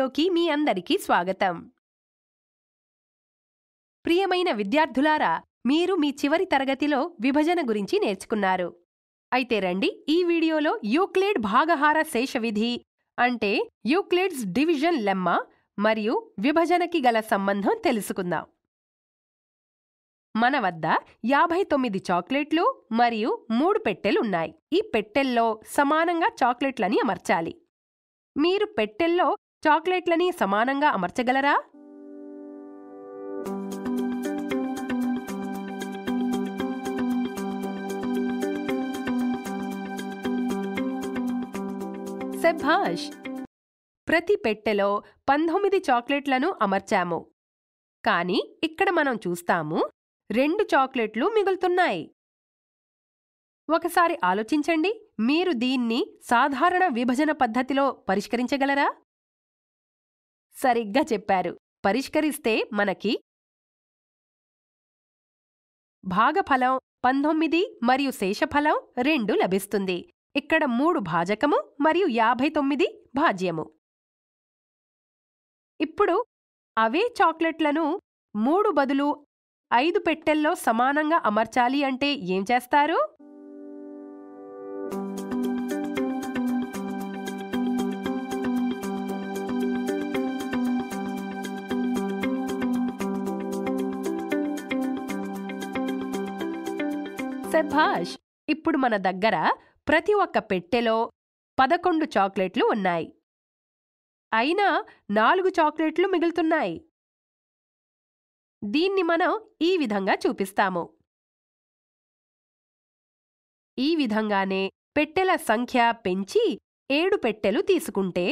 వీడియోకి మీ అందరికీ స్వాగతం ప్రియమైన విద్యార్థులారా మీరు మీ చివరి తరగతిలో విభజన గురించి నేర్చుకున్నారు అయితే రండి ఈ వీడియోలో యూక్లిడ్ భాగహార శేష విధి అంటే యూక్లిడ్స్ డివిజన్ లెమ్మా మరియు విభజనకి గల సంబంధం తెలుసుకుందాం మన వద్ద యాభై తొమ్మిది చాక్లెట్లు మరియు మూడు పెట్టెలున్నాయి ఈ పెట్టెల్లో సమానంగా చాక్లెట్లని అమర్చాలి మీరు పెట్టెల్లో చాక్లెట్లని సమానంగా అమర్చగలరా శభాష్ ప్రతి పెట్టెలో పంతొమ్మిది చాక్లెట్లను అమర్చాము కానీ ఇక్కడ మనం చూస్తాము రెండు చాక్లెట్లు మిగులుతున్నాయి ఒకసారి ఆలోచించండి మీరు దీన్ని సాధారణ విభజన పద్ధతిలో పరిష్కరించగలరా సరిగ్గా చెప్పారు పరిష్కరిస్తే మనకి భాగఫలం పంతొమ్మిది మరియు శేషఫలం రెండు లభిస్తుంది ఇక్కడ మూడు భాజకము మరియు యాభై తొమ్మిది భాజ్యము ఇప్పుడు అవే చాక్లెట్లను మూడు బదులు ఐదు పెట్టెల్లో సమానంగా అమర్చాలి అంటే ఏం చేస్తారు శభాష్ ఇప్పుడు మన దగ్గర ప్రతి ఒక్క పెట్టెలో పదకొండు చాక్లెట్లు ఉన్నాయి అయినా నాలుగు చాక్లెట్లు మిగులుతున్నాయి దీన్ని మనం ఈ విధంగా చూపిస్తాము ఈ విధంగానే పెట్టెల సంఖ్య పెంచి ఏడు పెట్టెలు తీసుకుంటే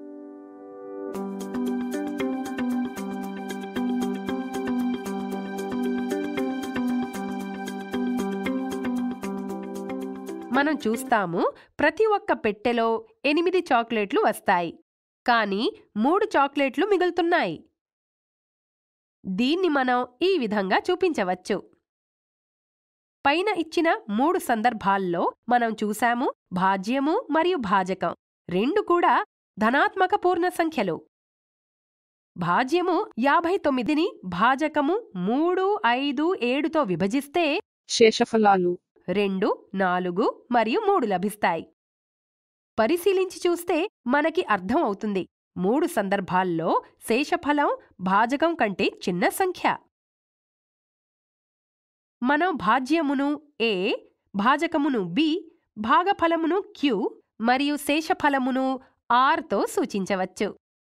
మనం చూస్తాము ప్రతి ఒక్క పెట్టెలో ఎనిమిది చాక్లెట్లు వస్తాయి కానీ మూడు చాక్లెట్లు మిగులుతున్నాయి దీన్ని మనం ఈ విధంగా చూపించవచ్చు పైన ఇచ్చిన మూడు సందర్భాల్లో మనం చూశాము భాజ్యము మరియు భాజకం రెండు కూడా ధనాత్మక పూర్ణ సంఖ్యలు భాజ్యము యాభై తొమ్మిదిని భాజకము మూడు ఐదు ఏడుతో విభజిస్తే శేషఫలాలు రెండు నాలుగు మరియు మూడు లభిస్తాయి పరిశీలించి చూస్తే మనకి అర్థం అవుతుంది మూడు సందర్భాల్లో శేషఫలం భాజకం కంటే చిన్న సంఖ్య మనం భాజ్యమును ఏ భాజకమును బి భాగఫలమును క్యూ మరియు శేషఫలమును ఆర్తో సూచించవచ్చు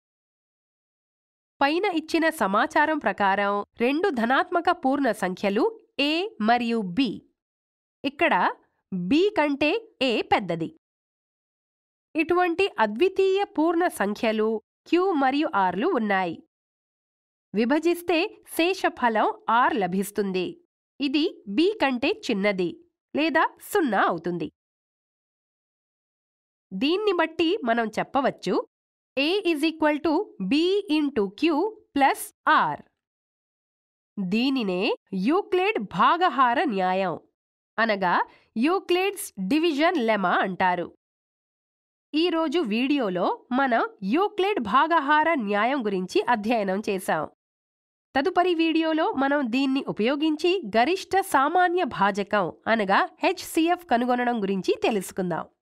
పైన ఇచ్చిన సమాచారం ప్రకారం రెండు ధనాత్మక పూర్ణ సంఖ్యలు ఏ మరియు బి ఇక్కడ బి కంటే ఏ పెద్దది ఇటువంటి అద్వితీయ పూర్ణ సంఖ్యలు క్యూ మరియు ఆర్లు ఉన్నాయి విభజిస్తే శేషఫలం ఆర్ లభిస్తుంది ఇది బి కంటే చిన్నది లేదా సున్నా అవుతుంది దీన్ని బట్టి మనం చెప్పవచ్చు a is equal to b into q plus r దీనినే యూక్లిడ్ భాగహార న్యాయం అనగా యూక్లిడ్స్ డివిజన్ లెమా అంటారు ఈరోజు వీడియోలో మనం యూక్లిడ్ భాగహార న్యాయం గురించి అధ్యయనం చేశాం తదుపరి వీడియోలో మనం దీన్ని ఉపయోగించి గరిష్ట సామాన్య భాజకం అనగా హెచ్సిఎఫ్ కనుగొనడం గురించి తెలుసుకుందాం